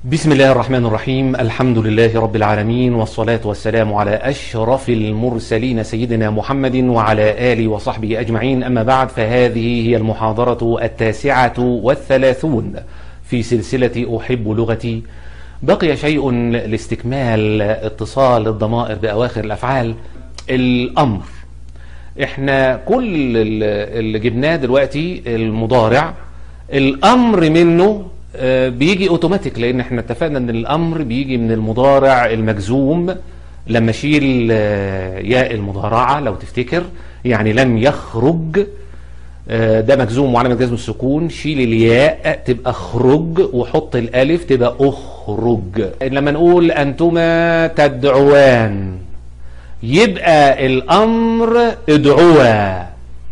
بسم الله الرحمن الرحيم الحمد لله رب العالمين والصلاة والسلام على أشرف المرسلين سيدنا محمد وعلى آله وصحبه أجمعين أما بعد فهذه هي المحاضرة التاسعة والثلاثون في سلسلة أحب لغتي بقي شيء لاستكمال اتصال الضمائر بأواخر الأفعال الأمر احنا كل اللي جبناه دلوقتي المضارع الأمر منه بيجي اوتوماتيك لان احنا اتفقنا ان الامر بيجي من المضارع المجزوم لما اشيل ياء المضارعه لو تفتكر يعني لم يخرج ده مجزوم وعلامه جزم السكون شيل الياء تبقى اخرج وحط الالف تبقى اخرج لما نقول انتما تدعوان يبقى الامر ادعوا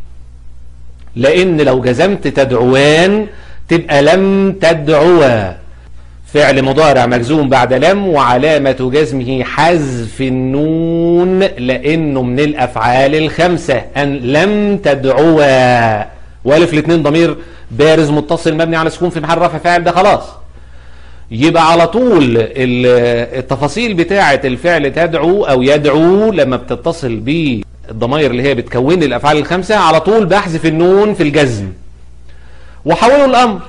لان لو جزمت تدعوان تبقى لم تدعوا فعل مضارع مجزوم بعد لم وعلامة جزمه حذف النون لأنه من الأفعال الخمسة أن لم تدعوا والف الاثنين ضمير بارز متصل مبني على سكون في محل رفع فاعل ده خلاص يبقى على طول التفاصيل بتاعة الفعل تدعو أو يدعو لما بتتصل بالضمائر اللي هي بتكون الأفعال الخمسة على طول بحذف النون في الجزم وحولوا الأمر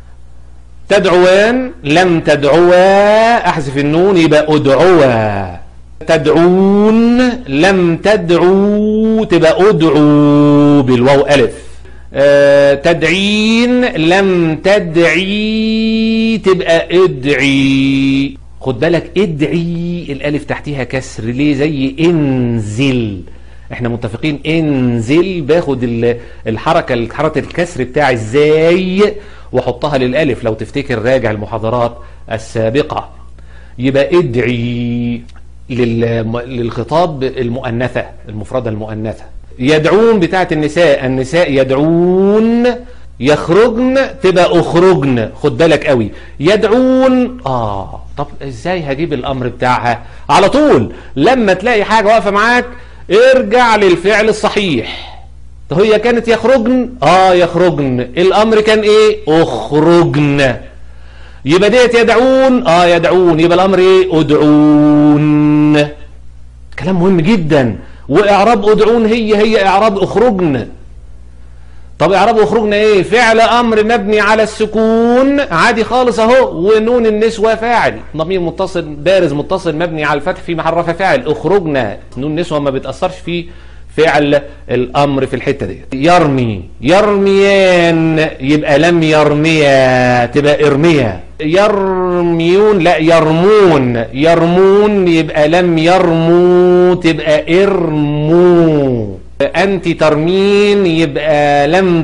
تدعوان لم تدعوا أحذف النون يبقى أدعوا تدعون لم تدعوا تبقى أدعوا بالواو ألف أه تدعين لم تدعي تبقى ادعي خد بالك ادعي الألف تحتها كسر ليه زي انزل احنا متفقين انزل باخد الحركة حركة الكسر بتاع ازاي واحطها للالف لو تفتكر راجع المحاضرات السابقة يبقى ادعي للخطاب المؤنثة المفردة المؤنثة يدعون بتاعت النساء النساء يدعون يخرجن تبقى اخرجن خد بالك قوي يدعون اه طب ازاي هجيب الامر بتاعها على طول لما تلاقي حاجة واقفة معاك ارجع للفعل الصحيح طب هي كانت يخرجن اه يخرجن الامر كان ايه اخرجن يبقى ديت يدعون اه يدعون يبقى الامر ايه ادعون كلام مهم جدا واعراب ادعون هي هي اعراب اخرجن طب اعراب اخرجن ايه فعل امر مبني على السكون عادي خالص اهو ونون النسوه فاعل ضمير متصل بارز متصل مبني على الفتح في محل رفع فاعل اخرجنا نون النسوه ما بتاثرش في فعل الامر في الحته دي يرمي يرميان يبقى لم يرميا تبقى ارميا يرميون لا يرمون يرمون يبقى لم يرموا تبقى ارموا أنت ترمين يبقى لم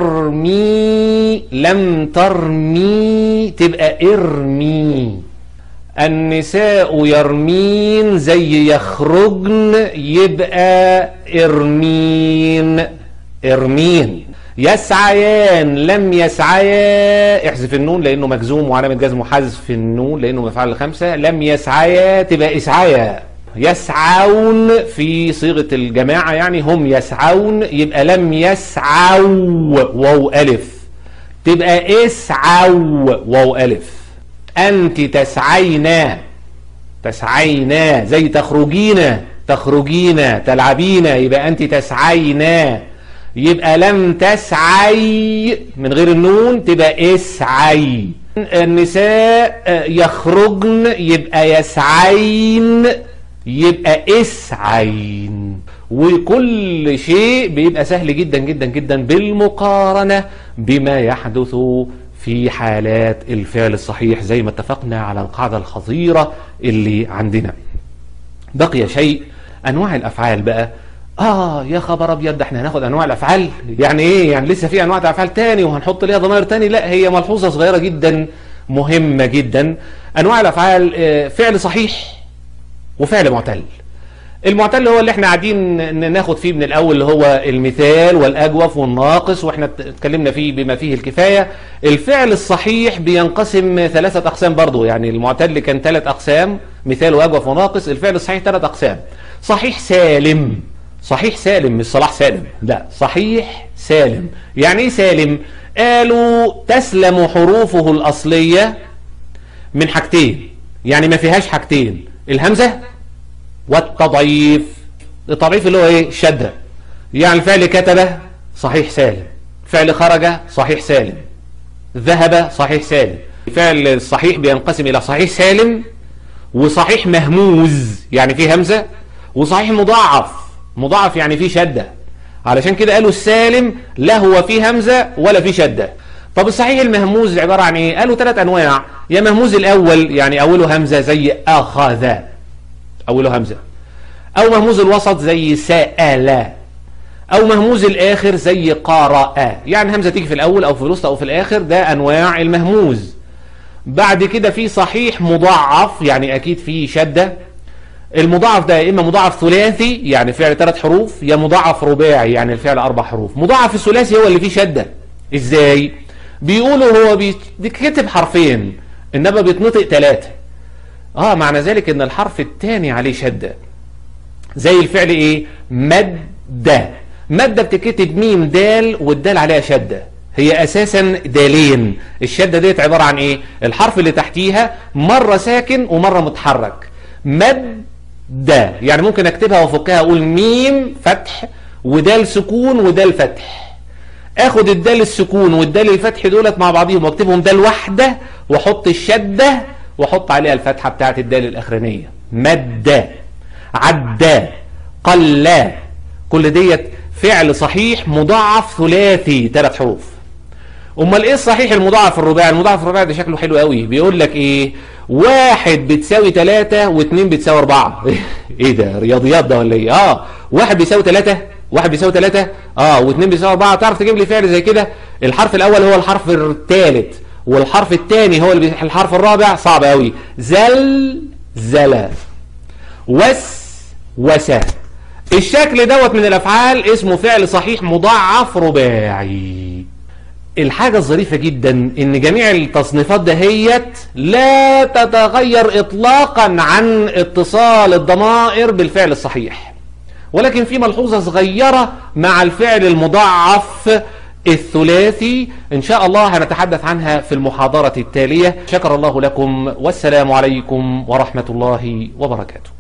ترمي لم ترمي تبقى ارمي النساء يرمين زي يخرجن يبقى ارمين ارمين يسعيان لم يسعيا احذف النون لانه مجزوم وعلامه جزمه حذف النون لانه مفعل الخمسه لم يسعيا تبقى اسعيا يسعون في صيغة الجماعة يعني هم يسعون يبقى لم يسعوا واو ألف تبقى اسعوا واو ألف أنت تسعينا تسعينا زي تخرجين تخرجين تلعبين يبقى أنت تسعينا يبقى لم تسعي من غير النون تبقى اسعي النساء يخرجن يبقى يسعين يبقى اسعين وكل شيء بيبقى سهل جدا جدا جدا بالمقارنة بما يحدث في حالات الفعل الصحيح زي ما اتفقنا على القاعدة الخطيرة اللي عندنا بقي شيء أنواع الأفعال بقى آه يا خبر أبيض احنا هناخد أنواع الأفعال يعني إيه يعني لسه في أنواع أفعال تاني وهنحط ليها ضمائر تاني لا هي ملحوظة صغيرة جدا مهمة جدا أنواع الأفعال فعل صحيح وفعل معتل المعتل هو اللي احنا قاعدين ناخد فيه من الاول اللي هو المثال والاجوف والناقص واحنا اتكلمنا فيه بما فيه الكفاية الفعل الصحيح بينقسم ثلاثة اقسام برضو يعني المعتل كان ثلاث اقسام مثال واجوف وناقص الفعل الصحيح ثلاث اقسام صحيح سالم صحيح سالم مش صلاح سالم لا صحيح سالم يعني ايه سالم قالوا تسلم حروفه الاصلية من حاجتين يعني ما فيهاش حاجتين الهمزة والتضعيف التضعيف اللي هو ايه شدة يعني الفعل كتب صحيح سالم فعل خرج صحيح سالم ذهب صحيح سالم الفعل الصحيح بينقسم الى صحيح سالم وصحيح مهموز يعني فيه همزة وصحيح مضاعف مضاعف يعني فيه شدة علشان كده قالوا السالم لا هو فيه همزة ولا فيه شدة طب الصحيح المهموز عبارة عن ايه قالوا ثلاث انواع يا مهموز الاول يعني اوله همزة زي اخذ اوله همزة او مهموز الوسط زي سأل او مهموز الاخر زي قرأ يعني همزة تيجي في الاول او في الوسط او في الاخر ده انواع المهموز بعد كده في صحيح مضاعف يعني اكيد في شدة المضاعف ده يا اما مضاعف ثلاثي يعني فعل ثلاث حروف يا مضاعف رباعي يعني الفعل اربع حروف مضاعف الثلاثي هو اللي فيه شدة ازاي بيقولوا هو بيتكتب حرفين انما بيتنطق ثلاثة اه معنى ذلك ان الحرف الثاني عليه شدة زي الفعل ايه مد مادة بتتكتب ميم دال والدال عليها شدة هي اساسا دالين الشدة ديت عبارة عن ايه الحرف اللي تحتيها مرة ساكن ومرة متحرك مد يعني ممكن اكتبها وافكها اقول ميم فتح ودال سكون ودال فتح اخد الدال السكون والدال الفتح دولت مع بعضهم واكتبهم دال واحدة واحط الشدة واحط عليها الفتحة بتاعت الدال الاخرانية مد عدى قل كل ديت فعل صحيح مضاعف ثلاثي ثلاث حروف امال ايه الصحيح المضاعف الرباعي المضاعف الرباعي ده شكله حلو قوي بيقول لك ايه واحد بتساوي ثلاثة واثنين بتساوي اربعة ايه ده رياضيات ده ولا ايه اه واحد بيساوي ثلاثة واحد بيساوي ثلاثة اه واثنين بيساوي اربعة تعرف تجيب لي فعل زي كده الحرف الاول هو الحرف الثالث والحرف الثاني هو الحرف الرابع صعب قوي زل زل وس وسا الشكل دوت من الافعال اسمه فعل صحيح مضاعف رباعي الحاجة الظريفة جدا ان جميع التصنيفات دهيت لا تتغير اطلاقا عن اتصال الضمائر بالفعل الصحيح ولكن في ملحوظة صغيرة مع الفعل المضاعف الثلاثي ان شاء الله هنتحدث عنها في المحاضرة التالية شكر الله لكم والسلام عليكم ورحمة الله وبركاته